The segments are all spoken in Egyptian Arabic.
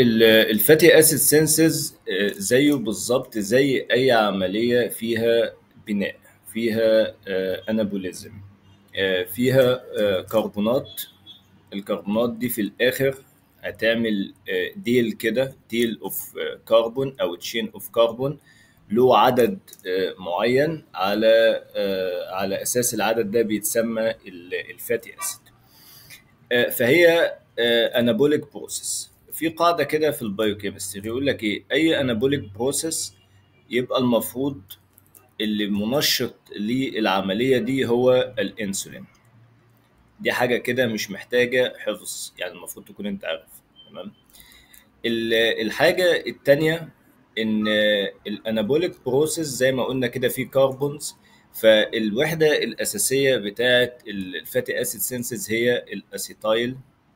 الفاتي اسيد سينسز زيه بالظبط زي اي عمليه فيها بناء فيها انابوليزم فيها آه، كربونات الكربونات دي في الاخر هتعمل آه، ديل كده ديل اوف كربون او تشين اوف كربون له عدد آه، معين على آه، على اساس العدد ده بيتسمى الفاتي اسيد فهي انابوليك بروسيس في قاعده كده في البايوكيمستري يقول لك ايه اي انابوليك بروسيس يبقى المفروض اللي منشط للعمليه دي هو الانسولين دي حاجه كده مش محتاجه حفظ يعني المفروض تكون انت عارف تمام ال- الحاجه التانية ان الانابوليك بروسيس زي ما قلنا كده في كربونز فالوحده الاساسيه بتاعه الفاتي اسيد سينسز هي الاسيتايل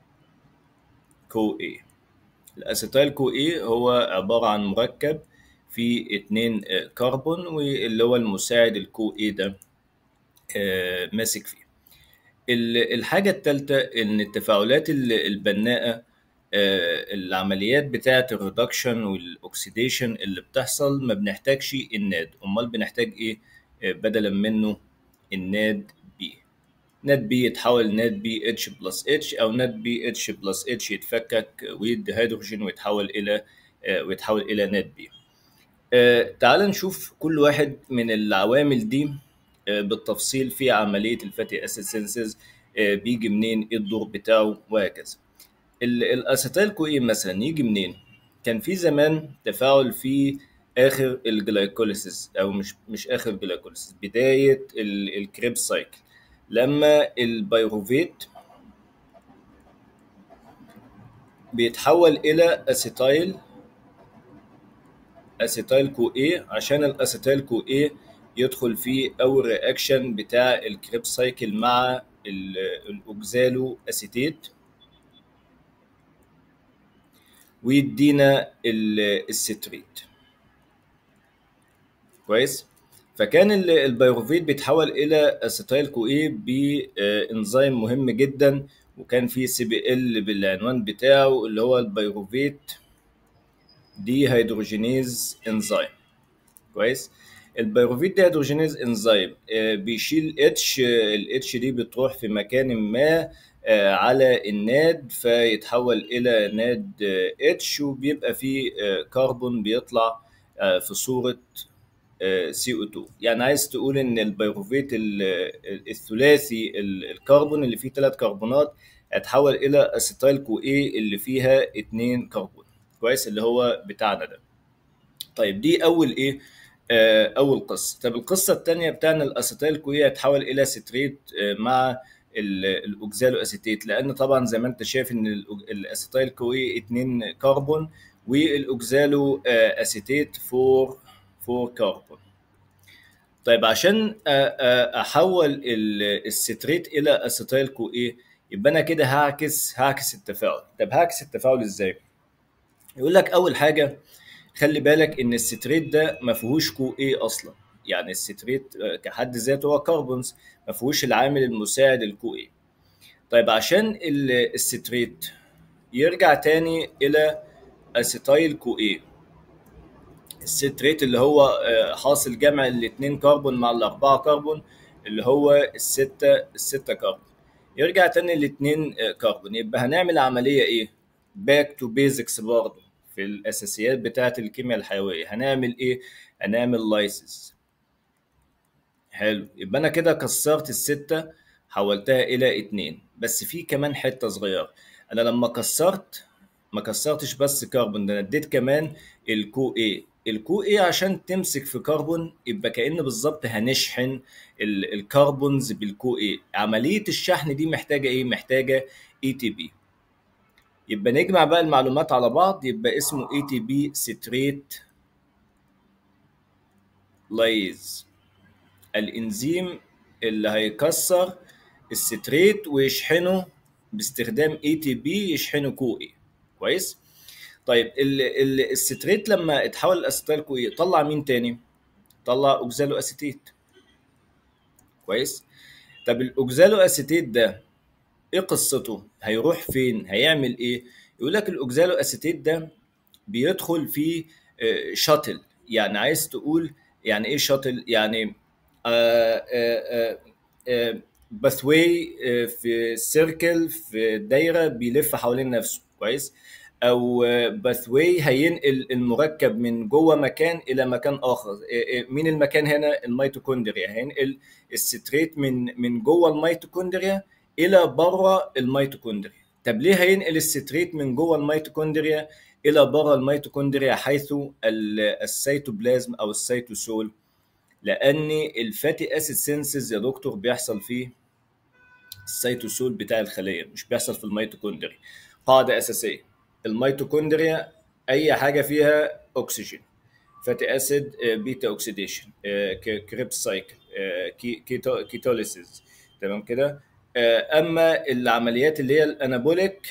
كو اي الاسيتايل كو اي هو عباره عن مركب فيه اتنين آه، كربون واللي هو المساعد الكو اي ده آه، ماسك فيه ال- الحاجة التالتة إن التفاعلات ال- البناءة آه، العمليات بتاعة الريدكشن والأكسيديشن اللي بتحصل ما بنحتاجش الناد أمال بنحتاج إيه آه، بدلا منه الناد بي ناد بي يتحول ناد بي اتش بلس اتش أو ناد بي اتش بلس اتش يتفكك ويدي هيدروجين ويتحول إلى آه، ويتحول إلى ناد بي آه، تعال نشوف كل واحد من العوامل دي آه، بالتفصيل في عملية الفاتي أسيد سينسز بيجي منين إيه الدور بتاعه وهكذا ال- الأسيتيل كوين مثلا يجي منين كان في زمان تفاعل في آخر الجلايكوليسيس أو مش مش آخر الجلايكوليسيس بداية ال- الكريب سايكل لما البيروفيت بيتحول إلى أسيتايل اسيتايل كو اي عشان الاسيتايل كو اي يدخل في اول رياكشن بتاع الكريب سايكل مع ال- الاوكزالو اسيتيت ويدينا ال- الستريت كويس فكان ال- البيروفيت بيتحول الى اسيتايل كو اي بانزيم مهم جدا وكان في سي بي ال بالعنوان بتاعه اللي هو البيروفيت دي هيدروجينيز انزيم كويس البيروفيت دي هيدروجينيز انزيم آه، بيشيل اتش الاتش دي بتروح في مكان ما آه، على الناد فيتحول الى ناد اتش وبيبقى فيه آه، كربون بيطلع آه، في صورة سي او 2 يعني عايز تقول ان البيروفيت ال- ال- الثلاثي ال- الكربون اللي فيه ثلاث كربونات اتحول الى اسيتايل كو اي اللي فيها اتنين كربون كويس اللي هو بتاعنا ده طيب دي اول ايه آه اول قصه طب القصه الثانيه بتاعنا الاسيتايل كو اي اتحول الى ستريت آه مع ال- الاوكزالو اسيتيت لان طبعا زي ما انت شايف ان الأوك- الاسيتايل كو اي اتنين كربون والاوكزالو آه اسيتيت فور فور كربون طيب عشان آه، آه، احول ال- الستريت الى اسيتايل كو اي يبقى انا كده هعكس هعكس التفاعل طب هعكس التفاعل ازاي يقول لك اول حاجه خلي بالك ان الستريت ده ما فيهوش كو اي اصلا يعني الستريت آه، كحد ذاته هو كربونز ما فيهوش العامل المساعد الكو اي طيب عشان ال- الستريت يرجع تاني الى اسيتايل كو اي الستريت اللي هو آه، حاصل جمع الاثنين كربون مع الاربعه كربون اللي هو السته السته كربون يرجع تاني الاثنين كربون يبقى هنعمل عمليه ايه باك تو بيزكس برضه في الاساسيات بتاعه الكيمياء الحيويه هنعمل ايه هنعمل لايسيس حلو يبقى انا كده كسرت الستة حولتها الى اتنين بس في كمان حتة صغيرة انا لما كسرت ما كسرتش بس كربون ده انا اديت كمان الكو اي الكو اي عشان تمسك في كربون يبقى كأن بالظبط هنشحن ال- الكربونز بالكو اي عملية الشحن دي محتاجة ايه محتاجة اي تي بي يبقى نجمع بقى المعلومات على بعض يبقى اسمه اي تي بي ستريت لايز الانزيم اللي هيكسر الستريت ويشحنه باستخدام اي تي بي يشحنه كو اي كويس طيب ال ال الستريت لما اتحول لاسيتيل كو اي طلع مين تاني طلع اوكزالو اسيتيت كويس طب الاوكزالو اسيتيت ده ايه قصته هيروح فين هيعمل ايه يقول لك الاوكزالو اسيتيت ده بيدخل في شاتل يعني عايز تقول يعني ايه شاتل يعني باثواي في سيركل في دايره بيلف حوالين نفسه كويس او باثواي هينقل المركب من جوه مكان الى مكان اخر مين المكان هنا الميتوكوندريا هينقل الستريت من من جوه الميتوكوندريا الى بره الميتوكوندريا طب ليه هينقل الستريت من جوه الميتوكوندريا الى بره الميتوكوندريا حيث السيتوبلازم او السيتوسول لان الفاتي اسيد سينسز يا دكتور بيحصل فيه السيتوسول بتاع الخليه مش بيحصل في الميتوكوندريا قاعده اساسيه الميتوكوندريا اي حاجه فيها اكسجين فاتي اسيد بيتا اوكسيديشن كريبس سايكل كيتوليسيس تمام كده اما العمليات اللي هي الانابوليك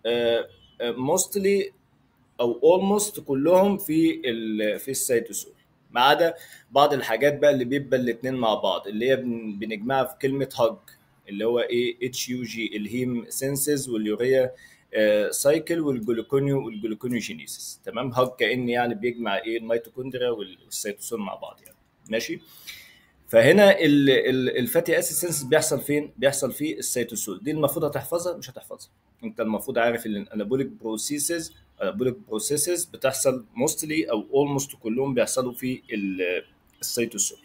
موستلي او اولموست كلهم في في السيتوسول ما عدا بعض الحاجات بقى اللي بيبقى الاثنين مع بعض اللي هي بنجمعها في كلمه هاج اللي هو ايه اتش يو جي الهيم سينسز واليوريا سايكل والجلوكونيو والجلوكونيوجينيسيس تمام هاج كان يعني بيجمع ايه الميتوكوندريا والسيتوسول مع بعض يعني ماشي فهنا الفاتي اسيد سينسز بيحصل فين؟ بيحصل في السيتوسول دي المفروض هتحفظها مش هتحفظها انت المفروض عارف ان الانابوليك بروسيسز الانابوليك بروسيسز بتحصل موستلي او اولموست كلهم بيحصلوا في السيتوسول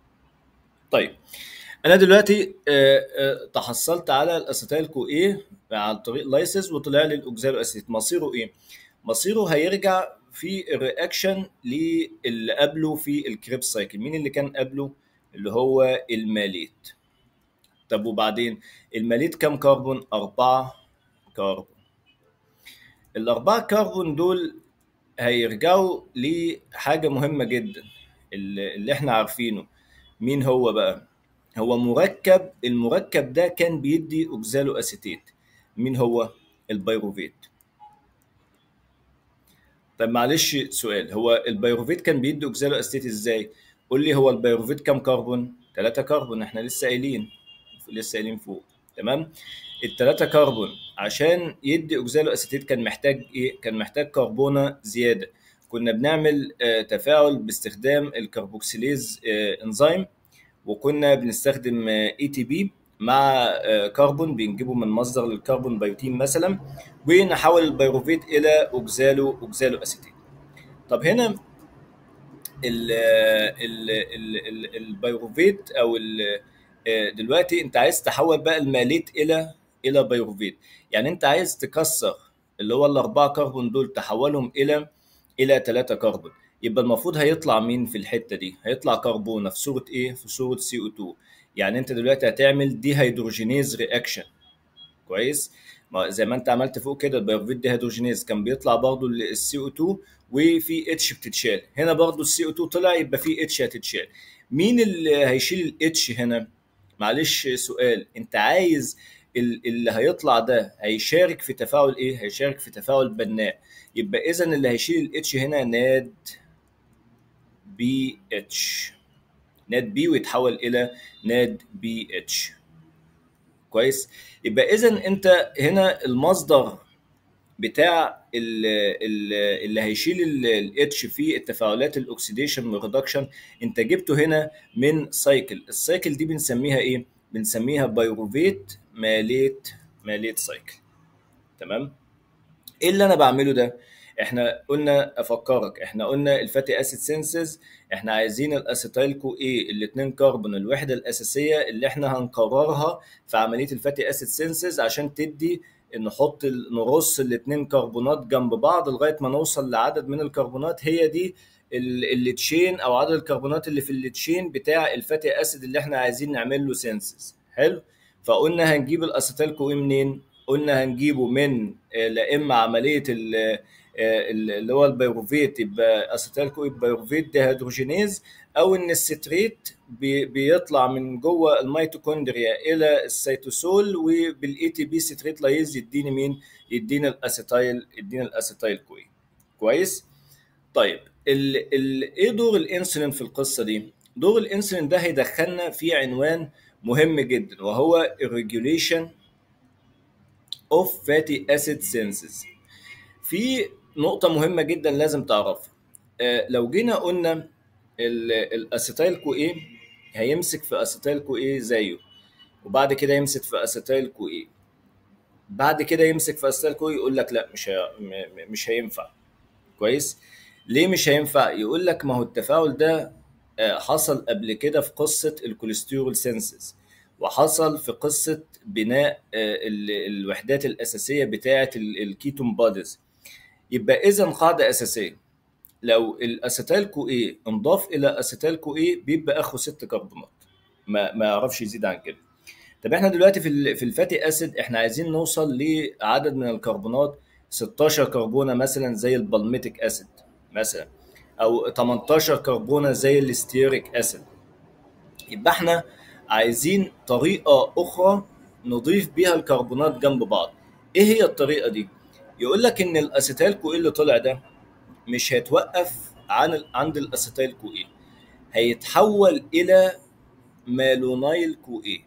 طيب انا دلوقتي تحصلت على الاسيتايل كو ايه عن طريق لايسيس وطلع لي الاوكزالو اسيت مصيره ايه مصيره هيرجع في الرياكشن للي قبله في الكريب سايكل مين اللي كان قبله اللي هو الماليت طب وبعدين الماليت كام كربون أربعة كربون الأربعة كربون دول هيرجعوا لحاجة مهمة جدا اللي احنا عارفينه مين هو بقى هو مركب المركب ده كان بيدي اوكزالو اسيتيت مين هو البيروفيت طب معلش سؤال هو البيروفيت كان بيدي اوكزالو اسيتيت ازاي قول لي هو البيروفيت كام كربون 3 كربون احنا لسه قايلين لسه قايلين فوق تمام الثلاثه كربون عشان يدي اوكزالو اسيتيت كان محتاج ايه كان محتاج كربونه زياده كنا بنعمل آه تفاعل باستخدام الكربوكسيليز آه انزيم وكنا بنستخدم اي تي بي مع كربون بنجيبه من مصدر للكربون بيوتين مثلا ونحول البيروفيت الى اوكزالو اوكزالو اسيتيت طب هنا ال ال ال ال البيروفيت او ال دلوقتي انت عايز تحول بقى الماليت الى الى بيروفيت يعني انت عايز تكسر اللي هو الاربعه كربون دول تحولهم الى الى 3 كربون يبقى المفروض هيطلع مين في الحته دي هيطلع كربونه في صوره ايه في صوره سي او 2 يعني انت دلوقتي هتعمل دي هيدروجينيز رياكشن كويس ما زي ما انت عملت فوق كده البيروفيت دي هيدروجينيز كان بيطلع برضه السي او 2 وفي اتش بتتشال هنا برضه السي او 2 طلع يبقى في اتش هتتشال مين اللي هيشيل الاتش هنا معلش سؤال انت عايز اللي هيطلع ده هيشارك في تفاعل ايه هيشارك في تفاعل بناء يبقى اذا اللي هيشيل الاتش هنا ناد بي اتش ناد بي ويتحول الى ناد بي اتش كويس يبقى اذا انت هنا المصدر بتاع اللي, اللي هيشيل الاتش في التفاعلات الاكسيديشن والريدكشن انت جبته هنا من سايكل السايكل دي بنسميها ايه بنسميها بايروفيت ماليت ماليت سايكل تمام ايه اللي انا بعمله ده احنا قلنا افكرك احنا قلنا الفاتي اسيد سينسز احنا عايزين الاسيتايل كو ايه الاثنين كربون الوحده الاساسيه اللي احنا هنقررها في عمليه الفاتي اسيد سينسز عشان تدي نحط نرص الاثنين كربونات جنب بعض لغايه ما نوصل لعدد من الكربونات هي دي التشين او عدد الكربونات اللي في التشين بتاع الفاتي اسيد اللي احنا عايزين نعمل له سينسز حلو فقلنا هنجيب الاسيتايل كو منين قلنا هنجيبه من لا اما عمليه اللي هو البيروفيت يبقى اسيتايل كو بيروفيت ديهيدروجينيز او ان الستريت بيطلع من جوه الميتوكوندريا الى السيتوسول وبالاي تي بي ستريت لايز يديني مين يديني الاسيتايل يديني الاسيتايل كوي كويس طيب ال ال ايه دور الانسولين في القصه دي دور الانسولين ده هيدخلنا في عنوان مهم جدا وهو الريجوليشن اوف فاتي اسيد سينسز في نقطة مهمة جدا لازم تعرفها آه، لو جينا قلنا ال- الاسيتايل كو ايه هيمسك في اسيتايل كو ايه زيه وبعد كده يمسك في اسيتايل كو ايه بعد كده يمسك في اسيتايل كو إيه يقول لك لا مش هي... م- م- مش هينفع كويس ليه مش هينفع يقول لك ما هو التفاعل ده آه، حصل قبل كده في قصة الكوليسترول سينسز وحصل في قصة بناء آه، ال- الوحدات الأساسية بتاعة ال- الكيتون بوديز يبقى إذا قاعدة أساسية لو الأسيتال كو إيه انضاف إلى أسيتال كو إيه بيبقى أخو ست كربونات ما ما يعرفش يزيد عن كده طب احنا دلوقتي في ال- في الفاتي اسيد احنا عايزين نوصل لعدد من الكربونات 16 كربونه مثلا زي البالميتيك اسيد مثلا او 18 كربونه زي الاستيريك اسيد يبقى احنا عايزين طريقه اخرى نضيف بيها الكربونات جنب بعض ايه هي الطريقه دي يقول لك ان الاسيتال كو اللي طلع ده مش هيتوقف عن ال- عند الاسيتال كو ايه هيتحول الى مالونايل كو ايه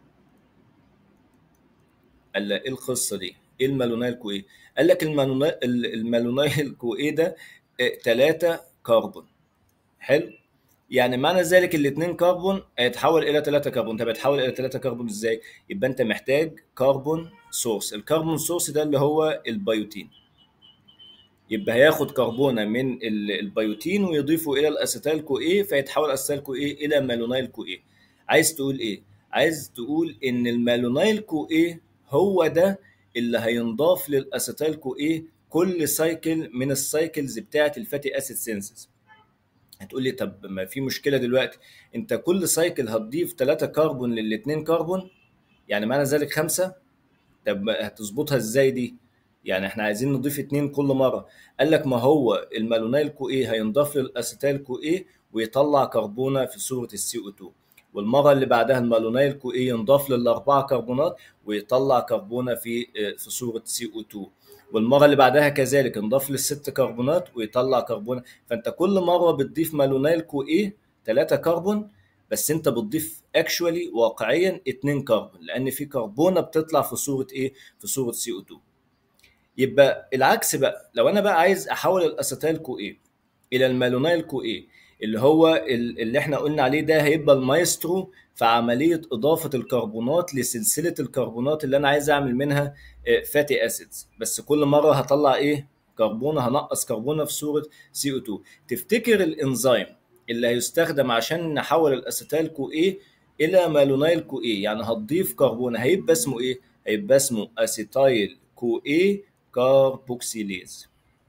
قال لا ايه القصه دي؟ ايه المالونايل كو ايه؟ قال لك المالونايل المالونايل كو ايه ده 3 كربون حلو؟ يعني معنى ذلك الاثنين كربون هيتحول الى 3 كربون طب هيتحول الى 3 كربون ازاي؟ يبقى انت محتاج كربون سورس الكربون سورس ده اللي هو البيوتين يبقى هياخد كربونه من ال- البيوتين ويضيفه الى الاسيتال كو ايه فيتحول الاسيتال كو ايه الى مالونايل كو ايه عايز تقول ايه عايز تقول ان المالونايل كو ايه هو ده اللي هينضاف للاسيتال كو ايه كل سايكل من السايكلز بتاعه الفاتي اسيد سينسز هتقول لي طب ما في مشكله دلوقتي انت كل سايكل هتضيف 3 كربون للاثنين كربون يعني معنى ذلك خمسه طب هتظبطها ازاي دي؟ يعني احنا عايزين نضيف اتنين كل مرة قال لك ما هو المالونايل كو ايه هينضاف للاسيتال كو ايه ويطلع كربونة في صورة السي او 2 والمرة اللي بعدها المالونايل كو ايه ينضاف للأربعة كربونات ويطلع كربونة في اه، في صورة سي او 2 والمرة اللي بعدها كذلك انضاف للست كربونات ويطلع كربونة فانت كل مرة بتضيف مالونايل كو ايه 3 كربون بس انت بتضيف اكشوالي واقعيا 2 كربون لان في كربونه بتطلع في صوره ايه في صوره سي او 2 يبقى العكس بقى لو انا بقى عايز احول الاسيتال كو ايه الى المالونايل كو ايه اللي هو ال- اللي احنا قلنا عليه ده هيبقى المايسترو في عمليه اضافه الكربونات لسلسله الكربونات اللي انا عايز اعمل منها فاتي اسيدز بس كل مره هطلع ايه كربونه هنقص كربونه في صوره سي او 2 تفتكر الانزيم اللي هيستخدم عشان نحول الاسيتال كو ايه الى مالونايل كو ايه يعني هتضيف كربونه هيبقى اسمه ايه هيبقى اسمه اسيتايل كو ايه كاربوكسيليز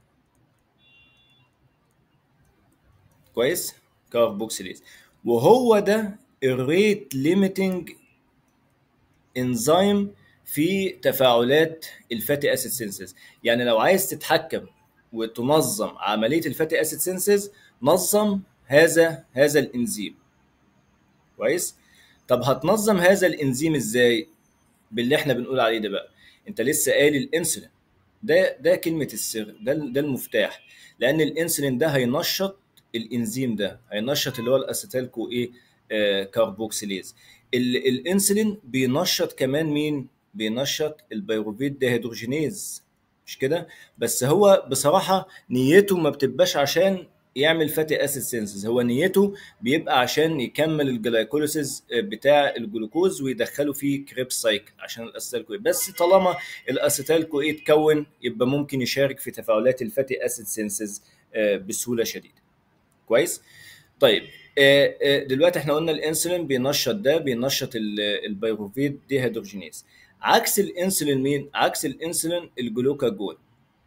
كويس كاربوكسيليز وهو ده الريت ليميتنج انزيم في تفاعلات الفاتي اسيد سينسز يعني لو عايز تتحكم وتنظم عمليه الفاتي اسيد سينسز نظم هذا هذا الانزيم كويس طب هتنظم هذا الانزيم ازاي باللي احنا بنقول عليه ده بقى انت لسه قايل الانسولين ده ده كلمه السر ده ده المفتاح لان الانسولين ده هينشط الانزيم ده هينشط اللي هو الاسيتال كو ايه آه كاربوكسيليز ال- الانسولين بينشط كمان مين بينشط البيروفيت ديهيدروجينيز مش كده بس هو بصراحه نيته ما بتبقاش عشان يعمل فاتي اسيد سينسز هو نيته بيبقى عشان يكمل الجلايكوليسيس بتاع الجلوكوز ويدخله في كريب سايكل عشان الاسيتال كو بس طالما الاسيتال كو اتكون يبقى ممكن يشارك في تفاعلات الفاتي اسيد سينسز بسهوله شديده كويس طيب آه، آه، دلوقتي احنا قلنا الانسولين بينشط ده بينشط ال- البيروفيت ديهيدروجينيز عكس الانسولين مين عكس الانسولين الجلوكاجون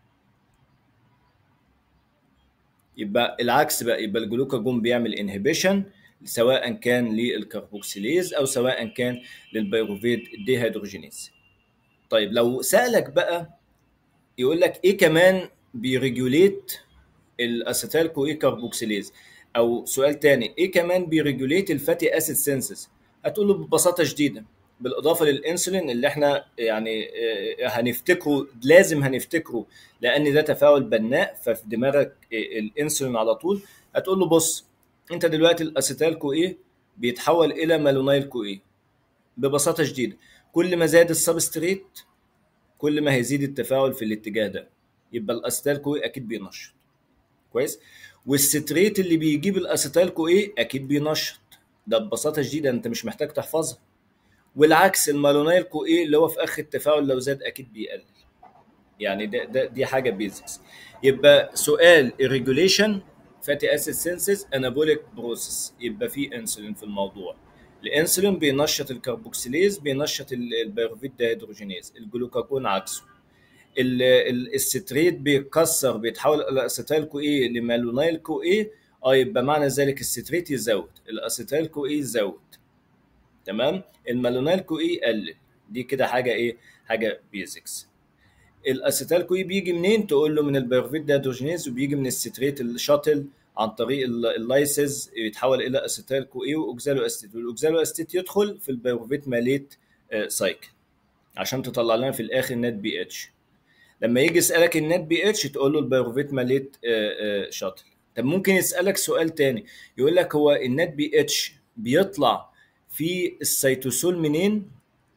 يبقى العكس بقى يبقى الجلوكاجون بيعمل انهبيشن سواء كان للكربوكسيليز او سواء كان للبيروفيت ديهيدروجينيز طيب لو سالك بقى يقول لك ايه كمان بيريجوليت الاسيتال كو ايه كربوكسيليز او سؤال تاني ايه كمان بيريجوليت الفاتي اسيد سينسز هتقول له ببساطه شديده بالاضافه للانسولين اللي احنا يعني آه، هنفتكره لازم هنفتكره لان ده تفاعل بناء ففي دماغك آه، الانسولين على طول هتقول له بص انت دلوقتي الاسيتال كو ايه بيتحول الى مالونايل كو ايه ببساطه شديده كل ما زاد السبستريت كل ما هيزيد التفاعل في الاتجاه ده يبقى الاسيتال كو اي اكيد بينشط كويس والستريت اللي بيجيب الاسيتال كو اي اكيد بينشط ده ببساطه شديده انت مش محتاج تحفظها والعكس المالونايل كو اي اللي هو في اخر التفاعل لو زاد اكيد بيقلل يعني ده, ده دي حاجه بيزكس يبقى سؤال الريجوليشن فاتي اسيد سينسز انابوليك بروسيس يبقى في انسولين في الموضوع الانسولين بينشط الكربوكسيليز بينشط البيروفيت دهيدروجينيز الجلوكاجون عكسه الستريت بيتكسر بيتحول الاسيتال كو اي لمالونايل كو اي اه يبقى معنى ذلك الستريت يزود الاسيتال كو اي يزود تمام المالونايل كو اي يقلل دي كده حاجه ايه حاجه بيزكس الاسيتال كو اي بيجي منين تقول له من البيروفيت دهيدروجينيز وبيجي من الستريت الشاتل عن طريق اللايسز يتحول الى اسيتال كو اي واوكزالو استيت والاوكزالو استيت يدخل في البيروفيت ماليت سايكل عشان تطلع لنا في الاخر نت بي اتش لما يجي يسالك النت بي اتش تقول له البيروفيت ماليت شاتل طب ممكن يسالك سؤال تاني يقول لك هو النت بي اتش بيطلع في السيتوسول منين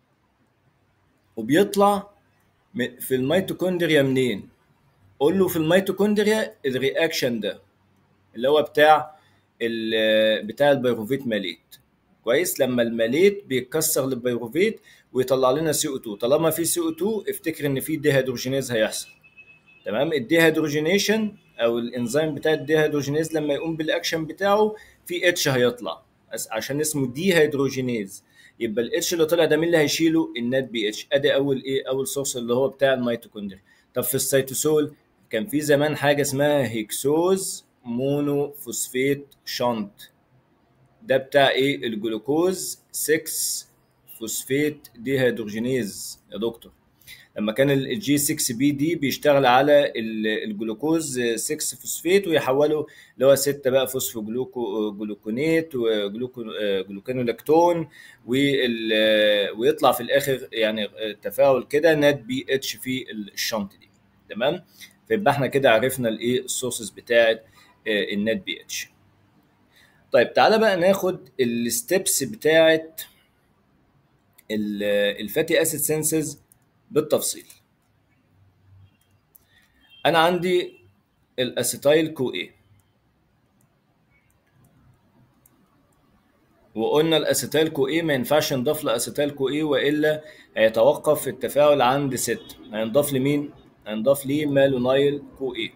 وبيطلع في الميتوكوندريا منين قول له في الميتوكوندريا الرياكشن ده اللي هو بتاع بتاع البيروفيت ماليت كويس لما الماليت بيتكسر للبيروفيت ويطلع لنا سي او 2 طالما في سي او 2 افتكر ان في ديهيدروجينيز هيحصل تمام الديهيدروجينيشن او الانزيم بتاع الديهيدروجينيز لما يقوم بالاكشن بتاعه في اتش هيطلع عشان اسمه ديهيدروجينيز يبقى الاتش اللي طلع ده مين اللي هيشيله النات بي اتش ادي اول ايه اول سورس اللي هو بتاع الميتوكوندريا طب في السيتوسول كان في زمان حاجه اسمها هيكسوز مونو فوسفيت شنط ده بتاع ايه الجلوكوز 6 فوسفيت ديهيدروجينيز يا دكتور لما كان الجي 6 بي دي بيشتغل على الجلوكوز 6 فوسفيت ويحوله اللي هو 6 بقى فوسفو جلوكو جلوكونيت وجلوكونولاكتون ويطلع في الاخر يعني تفاعل كده نات بي اتش في الشنط دي تمام فيبقى احنا كده عرفنا الايه السورسز بتاعت النت بي اتش طيب تعالى بقى ناخد الستبس بتاعت الفاتي اسيد سينسز بالتفصيل انا عندي الاسيتايل كو اي وقلنا الاسيتايل كو اي ما ينفعش نضاف لاسيتايل كو اي والا هيتوقف في التفاعل عند 6 هينضاف لمين هينضاف ليه مالونايل كو اي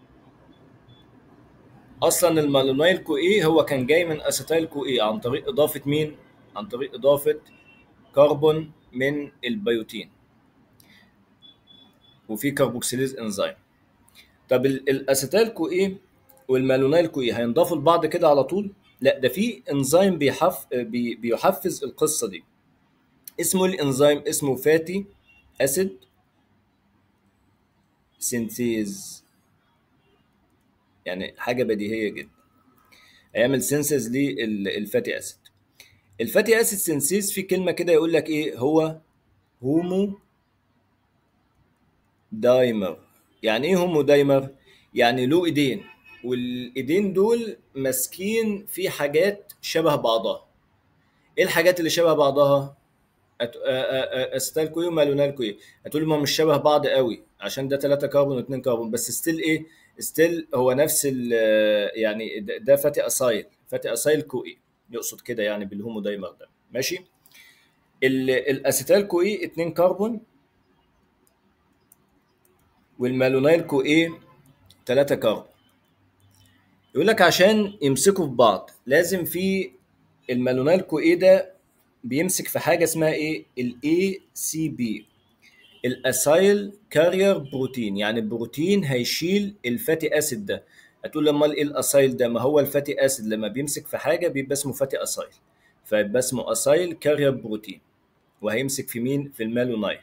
اصلا المالونايل كو اي هو كان جاي من اسيتايل كو اي عن طريق اضافه مين عن طريق اضافه كربون من البيوتين وفي كربوكسيليز انزيم طب الاسيتايل كو اي والمالونايل كو اي هينضافوا لبعض كده على طول لا ده في انزيم بيحف بي بيحفز القصه دي اسمه الانزيم اسمه فاتي اسيد سينثيز يعني حاجه بديهيه جدا هيعمل سينسز للفاتي اسيد الفاتي اسيد سينسيز في كلمه كده يقول لك ايه هو هومو دايمر يعني ايه هومو دايمر يعني له ايدين والايدين دول ماسكين في حاجات شبه بعضها ايه الحاجات اللي شبه بعضها استال كوي ومالونال كوي هتقول ما مش شبه بعض قوي عشان ده 3 كربون و2 كربون بس ستيل ايه ستيل هو نفس ال يعني ده فاتي اسايل فاتي اسايل كوي يقصد كده يعني بالهومو دايمر ده ماشي الاسيتال كوي 2 كربون والمالونايل كو ايه 3 كربون يقول لك عشان يمسكوا في بعض لازم في المالونايل كو ايه ده بيمسك في حاجه اسمها ايه الاي سي بي الاسايل كارير بروتين يعني البروتين هيشيل الفاتي اسيد ده هتقول لما ايه الاسايل ده ما هو الفاتي اسيد لما بيمسك في حاجه بيبقى اسمه فاتي اسايل فيبقى اسمه اسايل كارير بروتين وهيمسك في مين في المالونايل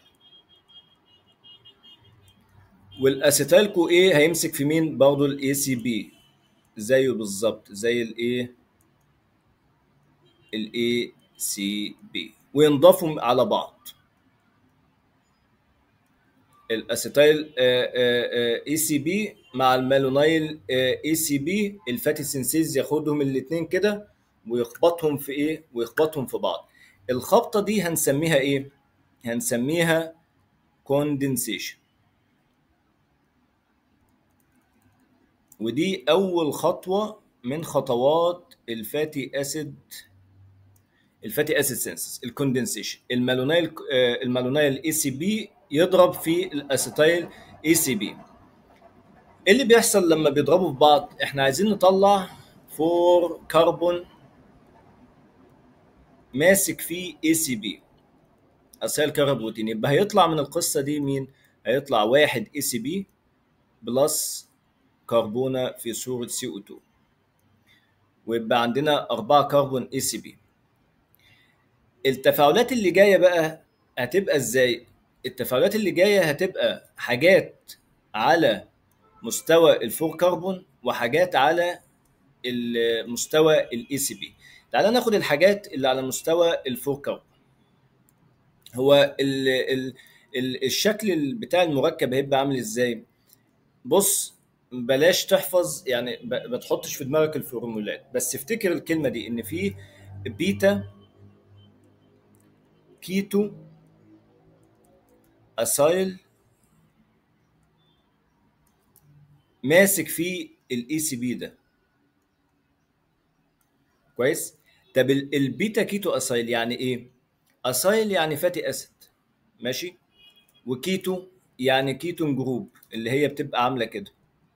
والاسيتال كو ايه هيمسك في مين برضه الاي سي بي زيه بالظبط زي الايه الاي سي بي وينضافوا على بعض الاسيتايل اي سي بي مع المالونايل اي سي بي الفاتي سينسيز ياخدهم الاثنين كده ويخبطهم في ايه ويخبطهم في بعض الخبطه دي هنسميها ايه هنسميها كوندنسيشن ودي اول خطوه من خطوات الفاتي اسيد الفاتي اسيد سينسس الكوندنسيشن المالونايل آه، المالونايل اي سي بي يضرب في الاسيتايل اي سي بي ايه اللي بيحصل لما بيضربوا في بعض احنا عايزين نطلع فور كربون ماسك فيه اي سي بي اسيل كربوتين يبقى هيطلع من القصه دي مين هيطلع واحد اي سي بي بلس كربونه في صوره سي او 2 ويبقى عندنا أربعة كربون اي سي بي التفاعلات اللي جايه بقى هتبقى ازاي التفاعلات اللي جايه هتبقى حاجات على مستوى الفور كربون وحاجات على المستوى الاي سي بي تعالى ناخد الحاجات اللي على مستوى الفور كربون هو ال ال ال الشكل بتاع المركب هيبقى عامل ازاي بص بلاش تحفظ يعني ب- ما تحطش في دماغك الفورمولات بس افتكر الكلمه دي ان في بيتا كيتو اسايل ماسك فيه الاي سي بي ده كويس طب ال- البيتا كيتو اسايل يعني ايه اسايل يعني فاتي اسيد ماشي وكيتو يعني كيتون جروب اللي هي بتبقى عامله كده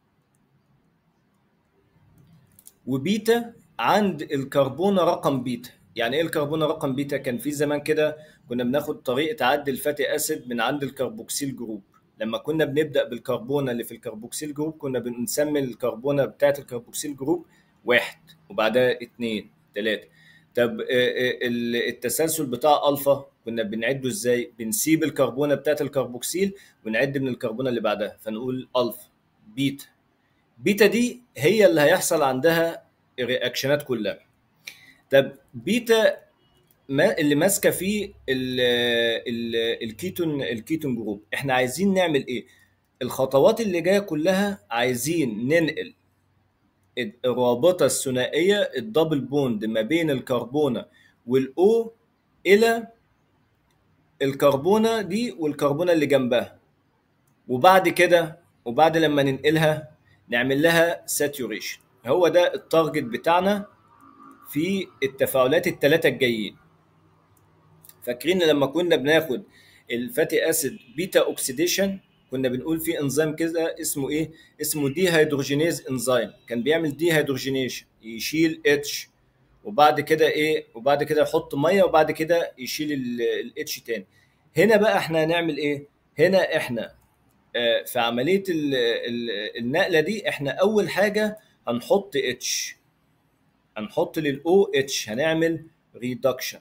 وبيتا عند الكربونه رقم بيتا يعني ايه الكربونه رقم بيتا كان في زمان كده كنا بناخد طريقه عد الفاتي اسيد من عند الكربوكسيل جروب لما كنا بنبدا بالكربونه اللي في الكربوكسيل جروب كنا بنسمي الكربونه بتاعه الكربوكسيل جروب واحد وبعدها اتنين تلاته طب آه، آه، ال- التسلسل بتاع الفا كنا بنعده ازاي بنسيب الكربونه بتاعه الكربوكسيل ونعد من الكربونه اللي بعدها فنقول الفا بيتا بيتا دي هي اللي هيحصل عندها الرياكشنات كلها طب بيتا ما اللي ماسكه فيه ال ال الكيتون الكيتون جروب احنا عايزين نعمل ايه الخطوات اللي جايه كلها عايزين ننقل الرابطه الثنائيه الدبل بوند ما بين الكربونه والاو الى الكربونه دي والكربونه اللي جنبها وبعد كده وبعد لما ننقلها نعمل لها ساتوريشن هو ده التارجت بتاعنا في التفاعلات الثلاثه الجايين فاكرين لما كنا بناخد الفاتي اسيد بيتا اوكسيديشن كنا بنقول في انزيم كده اسمه ايه اسمه دي هيدروجينيز انزيم كان بيعمل دي هيدروجينيشن يشيل اتش وبعد كده ايه وبعد كده يحط ميه وبعد كده يشيل الاتش تاني هنا بقى احنا هنعمل ايه هنا احنا آه، في عمليه ال- ال- النقله دي احنا اول حاجه هنحط اتش هنحط للاو اتش هنعمل ريدكشن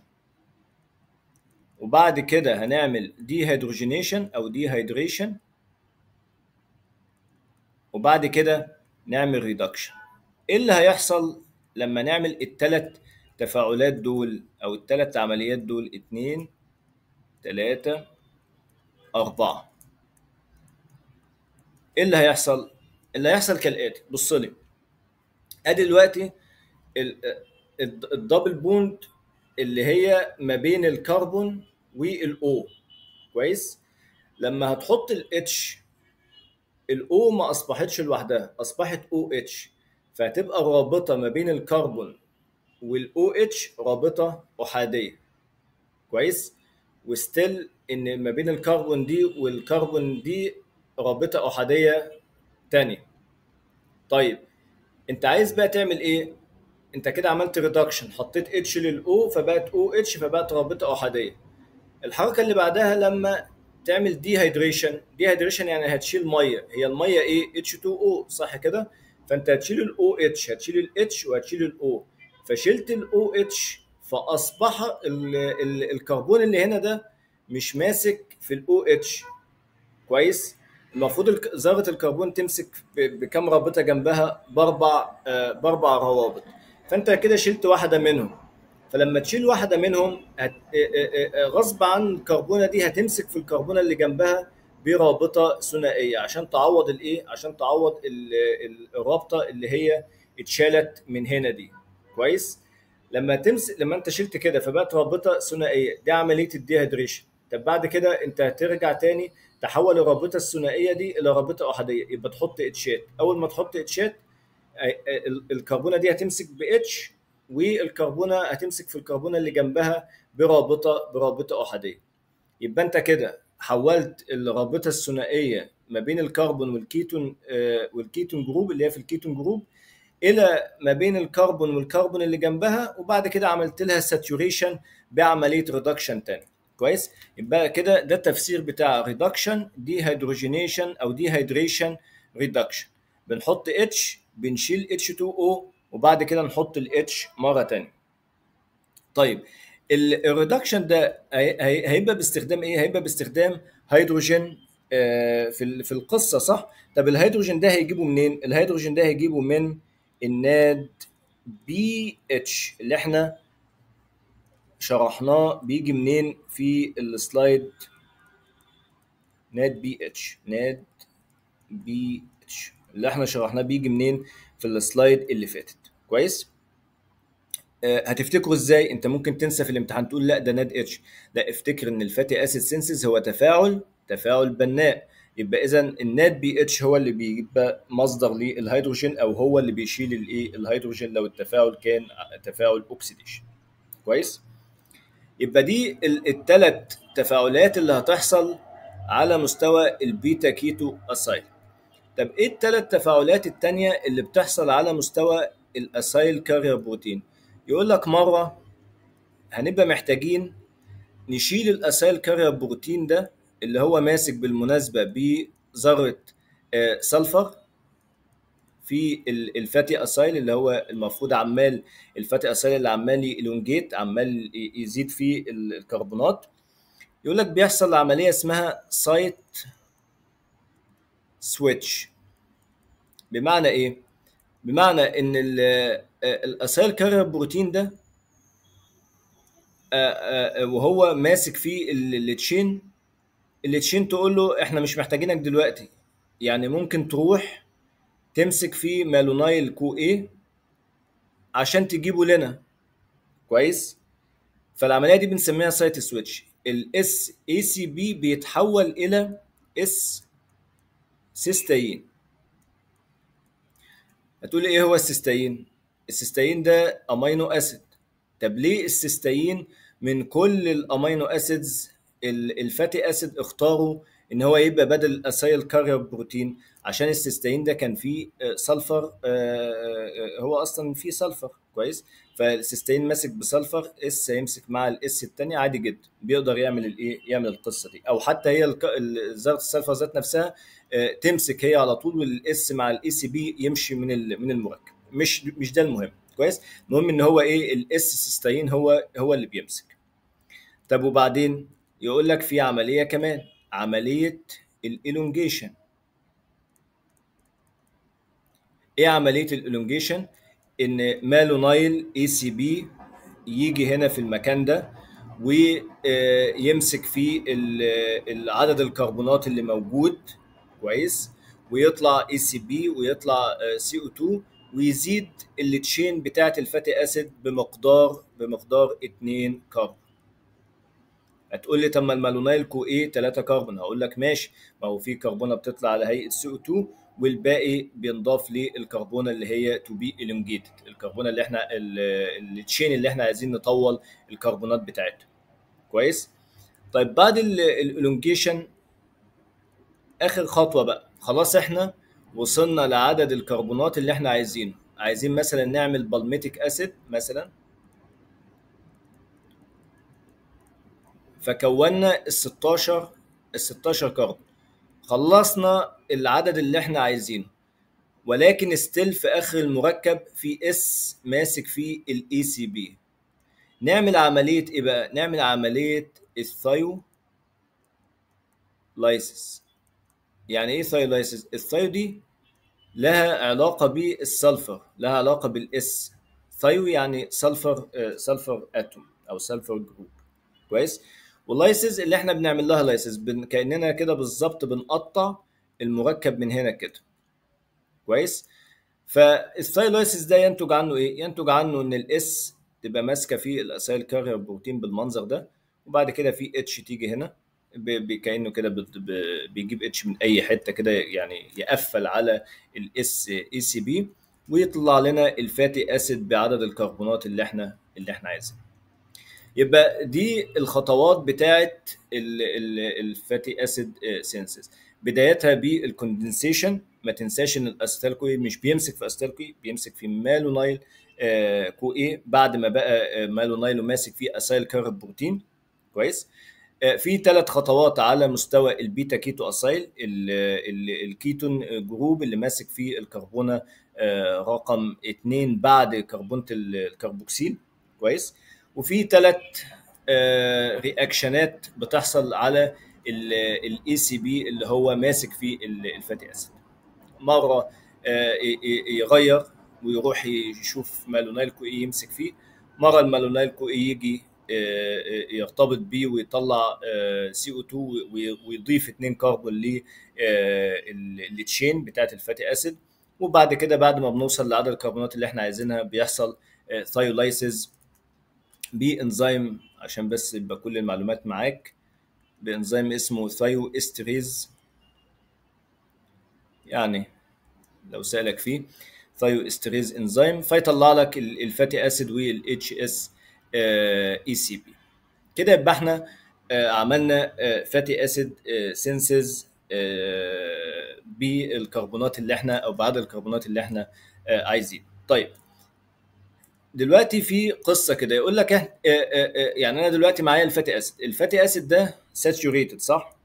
وبعد كده هنعمل دي هيدروجينيشن او دي هيدريشن وبعد كده نعمل ريدكشن ايه اللي هيحصل لما نعمل الثلاث تفاعلات دول او الثلاث عمليات دول اتنين تلاتة أربعة ايه اللي هيحصل اللي هيحصل كالآتي بص لي ادي دلوقتي ال- ال- الدبل بوند اللي هي ما بين الكربون والاو كويس لما هتحط الاتش الاو ما اصبحتش لوحدها اصبحت او اتش فهتبقى رابطه ما بين الكربون والاو اتش رابطه احاديه كويس وستيل ان ما بين الكربون دي والكربون دي رابطه احاديه تانية طيب انت عايز بقى تعمل ايه انت كده عملت ريدكشن حطيت اتش للاو فبقت او اتش فبقت رابطه احاديه الحركه اللي بعدها لما تعمل دي هيدريشن دي هيدريشن يعني هتشيل ميه هي الميه ايه H2O صح كده فانت هتشيل الاو اتش هتشيل الاتش وهتشيل الاو فشلت الاو اتش فاصبح ال ال الكربون اللي هنا ده مش ماسك في الاو اتش كويس المفروض الك- ذره الكربون تمسك ب- بكم رابطه جنبها باربع آه، باربع روابط فانت كده شلت واحده منهم فلما تشيل واحده منهم هت... آه، آه، آه، غصب عن الكربونه دي هتمسك في الكربونه اللي جنبها برابطه ثنائيه عشان تعوض الايه عشان تعوض ال- ال- الرابطه اللي هي اتشالت من هنا دي كويس لما تمسك لما انت شلت كده فبقت رابطه ثنائيه دي عمليه الديهيدريشن طب بعد كده انت هترجع تاني تحول الرابطه الثنائيه دي الى رابطه احاديه يبقى تحط اتشات اول ما تحط اتشات الكربونه دي هتمسك ب اتش والكربونه هتمسك في الكربونه اللي جنبها برابطه برابطه احاديه يبقى انت كده حولت الرابطه الثنائيه ما بين الكربون والكيتون والكيتون جروب اللي هي في الكيتون جروب الى ما بين الكربون والكربون اللي جنبها وبعد كده عملت لها ساتوريشن بعمليه ريدكشن تاني كويس يبقى كده ده التفسير بتاع ريدكشن دي هيدروجينيشن او دي هيدريشن ريدكشن بنحط اتش بنشيل اتش 2 او وبعد كده نحط الاتش مره تانية طيب الريدكشن ده هيبقى باستخدام ايه هيبقى باستخدام هيدروجين في في القصه صح طب الهيدروجين ده هيجيبه منين الهيدروجين ده هيجيبه من الناد بي اتش اللي احنا شرحناه بيجي منين في السلايد ناد بي اتش ناد بي اتش اللي احنا شرحناه بيجي منين في السلايد اللي فاتت كويس آه هتفتكروا ازاي انت ممكن تنسى في الامتحان تقول لا ده ناد اتش لا افتكر ان الفاتي اسيد سينسز هو تفاعل تفاعل بناء يبقى اذا الناد بي اتش هو اللي بيبقى مصدر للهيدروجين او هو اللي بيشيل الايه الهيدروجين لو التفاعل كان تفاعل اوكسيديشن كويس يبقى دي الثلاث تفاعلات اللي هتحصل على مستوى البيتا كيتو اسايل طب ايه الثلاث تفاعلات التانية اللي بتحصل على مستوى الاسايل كارير بروتين يقول لك مره هنبقى محتاجين نشيل الاسايل كارير بروتين ده اللي هو ماسك بالمناسبه بذره سلفر في الفاتي اسايل اللي هو المفروض عمال الفاتي اسايل اللي عمال يلونجيت عمال يزيد فيه الكربونات يقول لك بيحصل عمليه اسمها سايت سويتش بمعنى ايه بمعنى ان الاسايل كارير بروتين ده وهو ماسك فيه التشين التشين تقول له احنا مش محتاجينك دلوقتي يعني ممكن تروح تمسك فيه مالونايل كو ايه عشان تجيبه لنا كويس فالعمليه دي بنسميها سايت سويتش الاس اي سي بي بيتحول الى اس سيستاين هتقول ايه هو السيستاين السيستاين ده امينو اسيد طب ليه السيستاين من كل الامينو اسيدز الفاتي اسيد اختاروا ان هو يبقى بدل الاسايل كارير بروتين عشان السيستين ده كان فيه سلفر هو اصلا فيه سلفر كويس فالسيستين ماسك بسلفر اس هيمسك مع الاس الثاني عادي جدا بيقدر يعمل الايه يعمل القصه دي او حتى هي ذره السلفر ذات نفسها تمسك هي على طول والاس مع الاي سي بي يمشي من من المركب مش مش ده المهم كويس المهم ان هو ايه الاس سيستين هو هو اللي بيمسك طب وبعدين يقول لك في عمليه كمان عمليه الالونجيشن ايه عمليه الالونجيشن ان مالونايل اي سي بي يجي هنا في المكان ده ويمسك فيه عدد الكربونات اللي موجود كويس ويطلع اي سي بي ويطلع سي او 2 ويزيد التشين بتاعه الفاتي اسيد بمقدار بمقدار 2 كربون هتقول لي طب ما المالونايل كو ايه 3 كربون هقول لك ماشي ما هو في كربونه بتطلع على هيئه سي او 2 والباقي بينضاف للكربونه اللي هي تو بي الونجيتد الكربونه اللي احنا التشين اللي احنا عايزين نطول الكربونات بتاعتها كويس طيب بعد الالونجيشن اخر خطوه بقى خلاص احنا وصلنا لعدد الكربونات اللي احنا عايزينه عايزين مثلا نعمل بالميتيك اسيد مثلا فكونا ال 16 ال 16 كربون خلصنا العدد اللي احنا عايزينه ولكن ستيل في اخر المركب في اس ماسك فيه الاي سي بي نعمل عمليه ايه بقى نعمل عمليه الثايو لايسيس يعني ايه ثايو لايسيس الثايو دي لها علاقه بالسلفر لها علاقه بالاس ثايو يعني سلفر سلفر اتوم او سلفر جروب كويس واللايسز اللي احنا بنعمل لها لايسز بن... كاننا كده بالظبط بنقطع المركب من هنا كده كويس فالثايلايسيس ده ينتج عنه ايه ينتج عنه ان الاس تبقى ماسكه في الاسايل كارير بروتين بالمنظر ده وبعد كده في اتش تيجي هنا ب... ب... كانه كده ب... ب... بيجيب اتش من اي حته كده يعني يقفل على الاس اي سي بي ويطلع لنا الفاتي اسيد بعدد الكربونات اللي احنا اللي احنا عايزينها يبقى دي الخطوات بتاعت الفاتي اسيد سينسز بدايتها بالكوندنسيشن ما تنساش ان الاسيتال كوي مش بيمسك في اسيتال كوي بيمسك في مالونايل آه، كو ايه بعد ما بقى آه، مالونايل وماسك فيه اسايل كارب بروتين كويس آه، في ثلاث خطوات على مستوى البيتا كيتو اسايل ال- ال- الكيتون جروب اللي ماسك فيه الكربونه آه، رقم 2 بعد كربونه ال- الكربوكسيل كويس وفي ثلاث رياكشنات بتحصل على الاي سي بي اللي هو ماسك فيه ال- الفاتي اسيد مره آه، ي- ي- يغير ويروح يشوف مالونايل كو ايه يمسك فيه مره المالونايل كو ايه يجي آه، آه، يرتبط بيه ويطلع سي او 2 ويضيف 2 كربون للتشين بتاعت الفاتي اسيد وبعد كده بعد ما بنوصل لعدد الكربونات اللي احنا عايزينها بيحصل ثايولايسيز بانزيم عشان بس يبقى كل المعلومات معاك بانزيم اسمه ثايو استريز يعني لو سألك فيه ثايو استريز انزيم فيطلع لك ال- الفاتي اسيد والاتش اس اي سي بي كده يبقى احنا آه، عملنا فاتي اسيد سينسز بالكربونات اللي احنا او بعدد الكربونات اللي احنا آه، عايزين طيب دلوقتي في قصه كده يقول لك إح- آه، آه، آه، يعني انا دلوقتي معايا الفاتي اسيد الفاتي اسيد ده ساتوريتد صح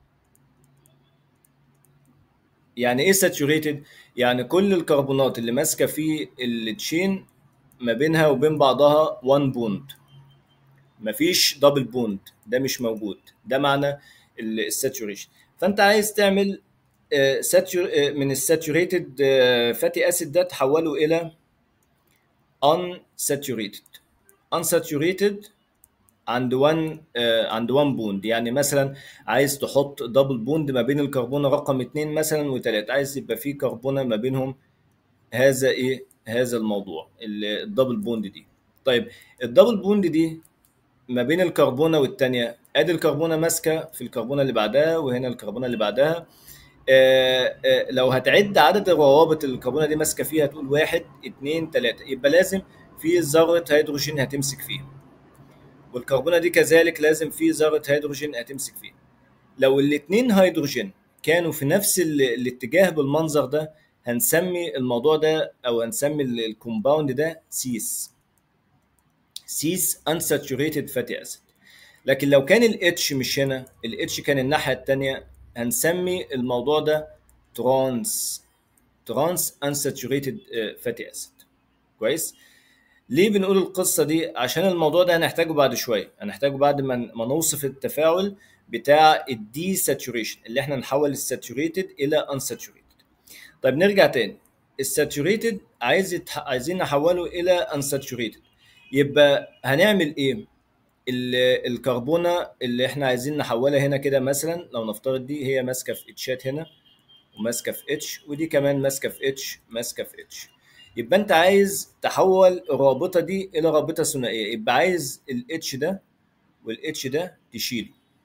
يعني ايه ساتوريتد يعني كل الكربونات اللي ماسكه في التشين ما بينها وبين بعضها 1 بوند مفيش دبل بوند ده مش موجود ده معنى الساتوريشن فانت عايز تعمل آه، ساتور آه، من الساتوريتد فاتي اسيد ده تحوله الى unsaturated unsaturated عند 1 عند 1 بوند يعني مثلا عايز تحط دبل بوند ما بين الكربونه رقم 2 مثلا و3 عايز يبقى في كربونه ما بينهم هذا ايه هذا الموضوع ال- الدبل بوند دي طيب الدبل بوند دي ما بين الكربونه والتانيه ادي الكربونه ماسكه في الكربونه اللي بعدها وهنا الكربونه اللي بعدها آه، آه، لو هتعد عدد الروابط اللي الكربونه دي ماسكه فيها تقول واحد اتنين تلاته يبقى لازم في ذره هيدروجين هتمسك فيها والكربونه دي كذلك لازم في ذره هيدروجين هتمسك فيها لو الاتنين هيدروجين كانوا في نفس ال- الاتجاه بالمنظر ده هنسمي الموضوع ده او هنسمي ال- الكومباوند ده سيس سيس unsaturated fatty acid لكن لو كان الاتش مش هنا الاتش كان الناحيه الثانيه هنسمي الموضوع ده ترانس ترانس unsaturated fatty acid كويس ليه بنقول القصه دي عشان الموضوع ده هنحتاجه بعد شويه هنحتاجه بعد ما ما نوصف التفاعل بتاع الدي ساتوريشن اللي احنا نحول الساتوريتد الى unsaturated طيب نرجع تاني الساتوريتد عايز يتح... عايزين نحوله الى unsaturated يبقى هنعمل ايه ال- الكربونه اللي احنا عايزين نحولها هنا كده مثلا لو نفترض دي هي ماسكه في اتشات هنا وماسكه في اتش ودي كمان ماسكه في اتش ماسكه في اتش يبقى انت عايز تحول الرابطه دي الى رابطه ثنائيه يبقى عايز الاتش ده والاتش ده تشيله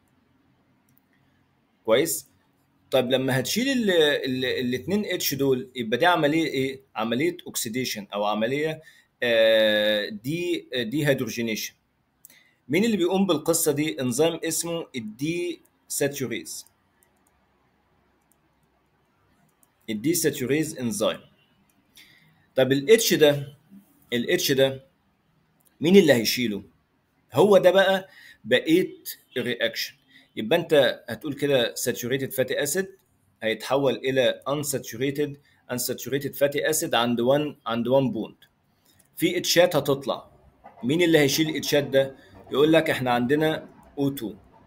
كويس طيب لما هتشيل الاثنين اتش دول يبقى دي عمليه ايه عمليه اوكسيديشن او عمليه آه، دي دي هيدروجينيشن مين اللي بيقوم بالقصه دي انزيم اسمه الدي ساتوريز الدي ساتوريز انزيم طب الاتش ده الاتش ده مين اللي هيشيله هو ده بقى بقيه الرياكشن يبقى انت هتقول كده saturated fatty acid هيتحول الى unsaturated unsaturated fatty acid عند 1 عند 1 بوند في اتشات هتطلع مين اللي هيشيل الاتشات ده يقول لك احنا عندنا O2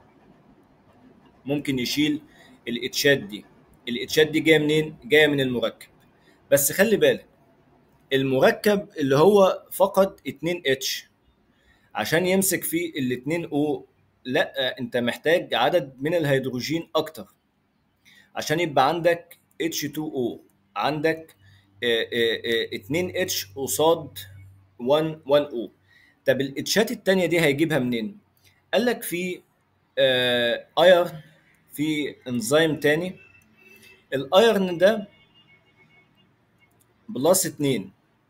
ممكن يشيل الاتشات دي الاتشات دي جايه منين جايه من المركب بس خلي بالك المركب اللي هو فقط 2 اتش عشان يمسك فيه الاتنين او لا انت محتاج عدد من الهيدروجين اكتر عشان يبقى عندك H2O عندك 2 اتش قصاد 1 1 O طب الاتشات التانية دي هيجيبها منين؟ قال لك في ايرن في انزيم تاني الايرن ده بلس 2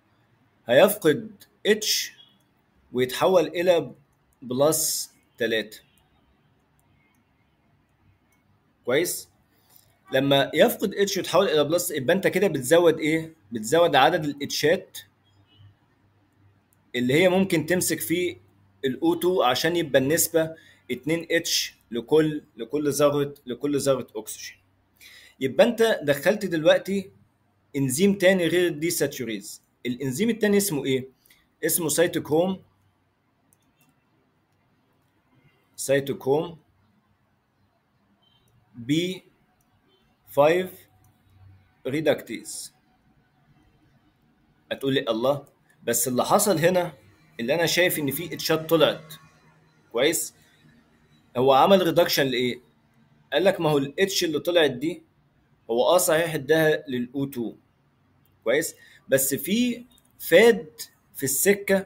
هيفقد اتش ويتحول الى بلس 3 كويس لما يفقد اتش ويتحول الى بلس يبقى انت كده بتزود ايه بتزود عدد الاتشات اللي هي ممكن تمسك فيه الاو 2 عشان يبقى النسبه 2 اتش لكل لكل ذره لكل ذره اكسجين يبقى انت دخلت دلوقتي انزيم تاني غير الدي ساتوريز الانزيم التاني اسمه ايه اسمه سيتوكروم سيتوكروم بي 5 ريدكتيز هتقول لي الله بس اللي حصل هنا اللي انا شايف ان في اتشات طلعت كويس هو عمل ريدكشن لايه قال لك ما هو الاتش اللي طلعت دي هو اه صحيح اداها للاو 2 كويس بس في فاد في السكه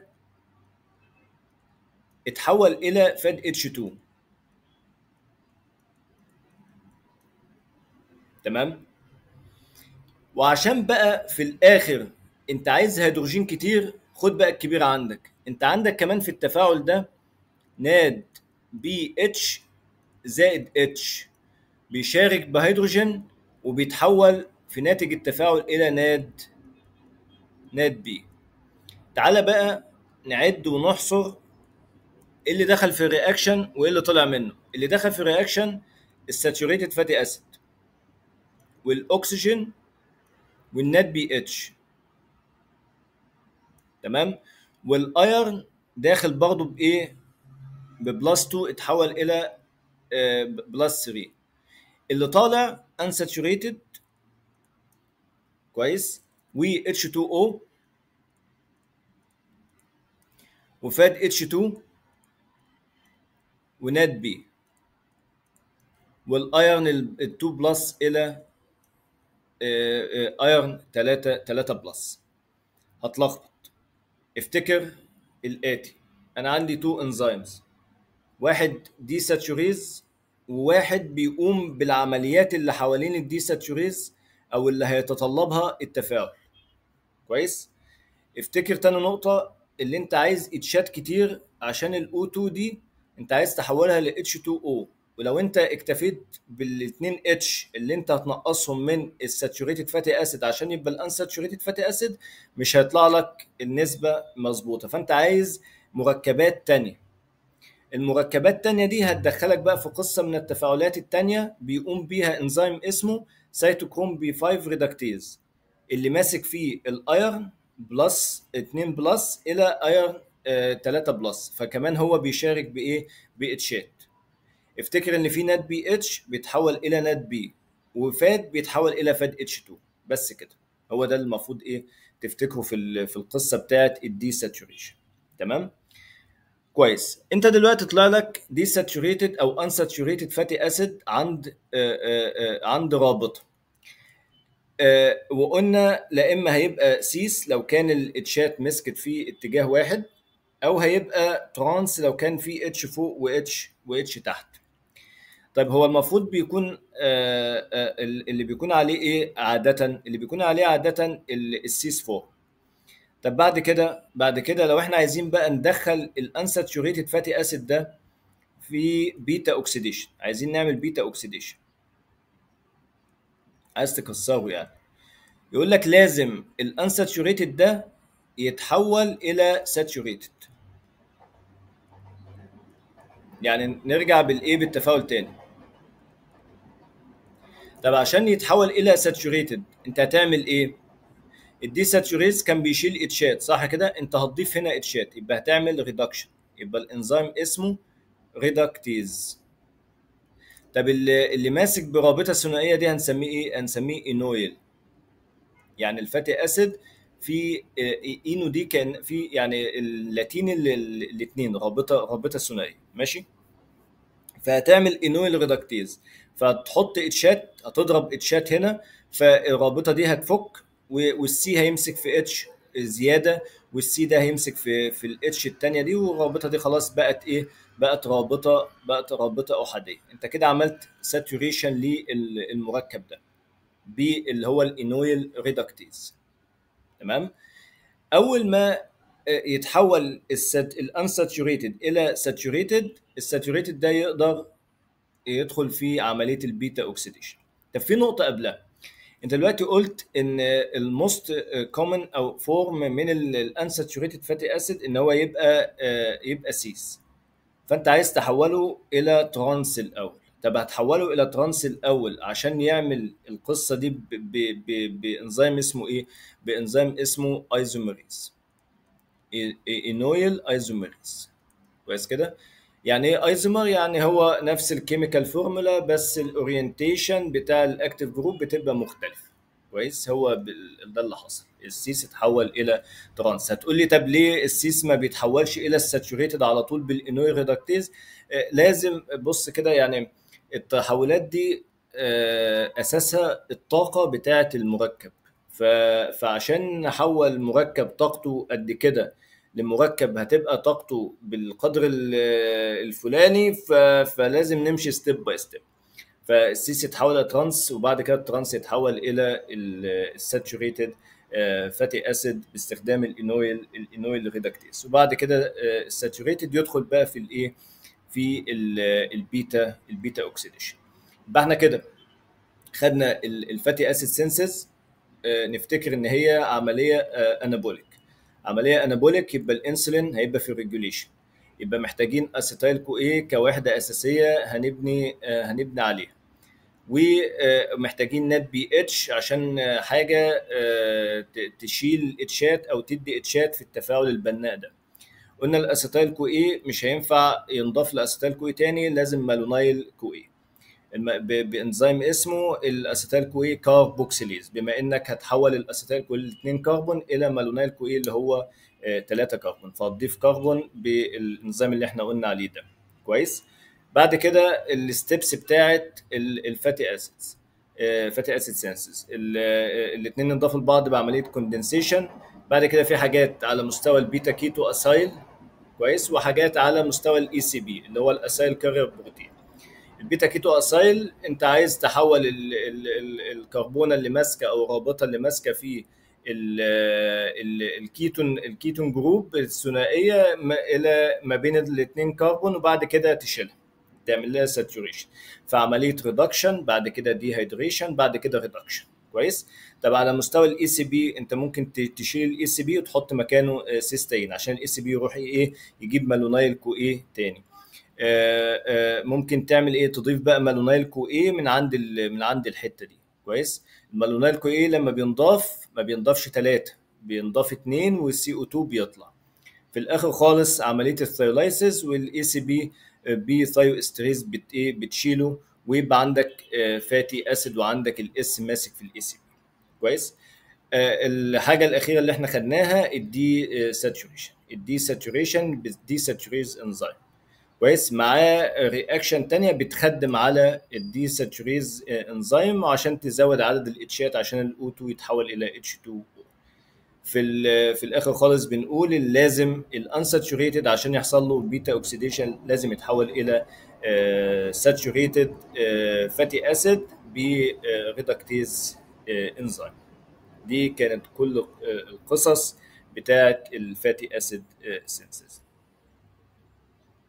اتحول الى فاد اتش 2 تمام وعشان بقى في الاخر انت عايز هيدروجين كتير خد بقى الكبير عندك انت عندك كمان في التفاعل ده ناد بي اتش زائد اتش بيشارك بهيدروجين وبيتحول في ناتج التفاعل الى ناد ناد بي تعالى بقى نعد ونحصر ايه اللي دخل في الرياكشن وايه اللي طلع منه اللي دخل في الرياكشن الساتوريتد فاتي اسيد والاكسجين والنات بي اتش تمام والايرن داخل برضه بايه ببلس 2 اتحول الى بلس 3 اللي طالع unsaturated كويس و H2O وفاد H2 ونات بي والايرن ال 2 بلس الى ايرن 3 3 بلس هتلخبط افتكر الاتي انا عندي تو انزيمز واحد دي ساتوريز وواحد بيقوم بالعمليات اللي حوالين الدي ساتوريز او اللي هيتطلبها التفاعل كويس افتكر تاني نقطه اللي انت عايز اتشات كتير عشان الاو 2 دي انت عايز تحولها ل H2O ولو انت اكتفيت بالاثنين اتش اللي انت هتنقصهم من الساتوريتد فاتي اسيد عشان يبقى الانساتوريتد فاتي اسيد مش هيطلع لك النسبه مظبوطه فانت عايز مركبات تانية المركبات التانية دي هتدخلك بقى في قصه من التفاعلات التانية بيقوم بيها انزيم اسمه سيتوكروم بي 5 ريدكتيز اللي ماسك فيه الايرن بلس 2 بلس الى ايرن 3 بلس فكمان هو بيشارك بايه باتشات افتكر ان في نات بي اتش بيتحول الى نات بي وفاد بيتحول الى فاد اتش 2 بس كده هو ده المفروض ايه تفتكره في في القصه بتاعه الدي ساتوريشن تمام كويس انت دلوقتي طلع لك دي ساتوريتد او ان ساتوريتد فاتي اسيد عند آآ آآ عند رابطه وقلنا لا اما هيبقى سيس لو كان الاتشات مسكت في اتجاه واحد او هيبقى ترانس لو كان في اتش فوق واتش واتش تحت طيب هو المفروض بيكون آآ آآ اللي بيكون عليه ايه عاده اللي بيكون عليه عاده السيس فوق طب بعد كده بعد كده لو احنا عايزين بقى ندخل الانساتوريتد فاتي اسيد ده في بيتا اوكسيديشن عايزين نعمل بيتا اوكسيديشن عايز تكسره يعني يقول لك لازم الانساتوريتد ده يتحول الى ساتوريتد يعني نرجع بالايه بالتفاعل تاني طب عشان يتحول الى ساتوريتد انت هتعمل ايه الدي ساتوريز كان بيشيل اتشات صح كده انت هتضيف هنا اتشات يبقى هتعمل ريدكشن يبقى الانزيم اسمه ريدكتيز طب اللي, اللي ماسك برابطه ثنائيه دي هنسميه ايه هنسميه انويل يعني الفاتي اسيد في اينو دي كان في يعني اللاتين الاثنين رابطه رابطه ثنائيه ماشي فهتعمل انويل ريدكتيز فتحط اتشات هتضرب اتشات هنا فالرابطه دي هتفك والسي هيمسك في اتش زياده والسي ده هيمسك في في الاتش الثانيه دي والرابطه دي خلاص بقت ايه بقت رابطه بقت رابطه احاديه انت كده عملت ساتوريشن للمركب ده باللي هو الانويل ريدكتيز تمام اول ما يتحول الانساتوريتد الى ساتوريتد الساتوريتد ده يقدر يدخل في عمليه البيتا اوكسيديشن طب في نقطه قبلها انت دلوقتي قلت ان الموست كومن او فورم من الانساتوريتد فاتي اسيد ان هو يبقى يبقى سيس فانت عايز تحوله الى ترانس الاول طب هتحوله الى ترانس الاول عشان يعمل القصه دي بانزيم اسمه ايه بانزيم اسمه ايزوميريز اينويل ايزوميريز كويس كده يعني ايه ايزومر يعني هو نفس الكيميكال فورمولا بس الاورينتيشن بتاع الاكتيف جروب بتبقى مختلفه كويس هو ده اللي حصل السيس اتحول الى ترانس هتقول لي طب ليه السيس ما بيتحولش الى الساتوريتد على طول بالانوي ريدكتيز آه لازم بص كده يعني التحولات دي آه اساسها الطاقه بتاعه المركب فعشان نحول مركب طاقته قد كده لمركب هتبقى طاقته بالقدر الفلاني فلازم نمشي ستيب باي ستيب فالسيس يتحول الى ترانس وبعد كده الترانس يتحول الى الساتوريتد فاتي اسيد باستخدام الانويل الانويل ريدكتيز وبعد كده الساتوريتد يدخل بقى في الايه في البيتا البيتا اوكسيديشن يبقى احنا كده خدنا الفاتي اسيد سينسز نفتكر ان هي عمليه انابوليك عمليه انابوليك يبقى الانسولين هيبقى في ريجوليشن يبقى محتاجين اسيتايل كو ايه كوحده اساسيه هنبني هنبني عليها ومحتاجين نت بي اتش عشان حاجه تشيل اتشات او تدي اتشات في التفاعل البناء ده قلنا الاسيتايل كو ايه مش هينفع ينضاف لاسيتايل كو ايه تاني لازم مالونايل كو ايه بانزيم اسمه الاسيتايل كو ايه كاربوكسيليز بما انك هتحول الاسيتايل كو الاثنين كربون الى مالونايل كو ايه اللي هو 3 كربون فهتضيف كربون بالانزيم اللي احنا قلنا عليه ده كويس بعد كده الستبس بتاعت الفاتي اسيدز فاتي اسيد سينسز الاثنين انضافوا لبعض بعمليه كوندنسيشن بعد كده في حاجات على مستوى البيتا كيتو اسايل كويس وحاجات على مستوى الاي سي بي اللي هو الاسايل كارير بروتين البيتا كيتو اسايل انت عايز تحول ال ال ال الكربونه اللي ماسكه او الرابطه اللي ماسكه في ال ال الكيتون الكيتون جروب الثنائيه الى ما بين الاثنين كربون وبعد كده تشيلها تعمل لها ساتوريشن فعمليه ريدكشن بعد كده دي هيدريشن بعد كده ريدكشن كويس طب على مستوى الاي سي بي انت ممكن تشيل الاي سي بي وتحط مكانه سيستين عشان الاي سي بي يروح ايه يجيب مالونايل كو ايه تاني آآ آآ ممكن تعمل ايه تضيف بقى مالونايل كو ايه من عند من عند الحته دي كويس المالونايل كو ايه لما بينضاف ما بينضافش ثلاثه بينضاف اثنين والسي او 2 بيطلع في الاخر خالص عمليه الثيولايسيس والاي سي بي بي ثايو استريز بت ايه بتشيله ويبقى عندك فاتي اسيد وعندك الاس ماسك في الاي سي بي كويس الحاجه الاخيره اللي احنا خدناها الدي ساتوريشن الدي ساتوريشن بالدي ساتوريز انزيم كويس معاه رياكشن تانية بتخدم على الدي ساتوريز انزيم عشان تزود عدد الاتشات عشان الاو 2 يتحول الى اتش 2 في في الاخر خالص بنقول لازم الانساتوريتد عشان يحصل له بيتا اوكسيديشن لازم يتحول الى ساتوريتد فاتي اسيد بريدكتيز انزيم دي كانت كل القصص بتاعت الفاتي اسيد سينسز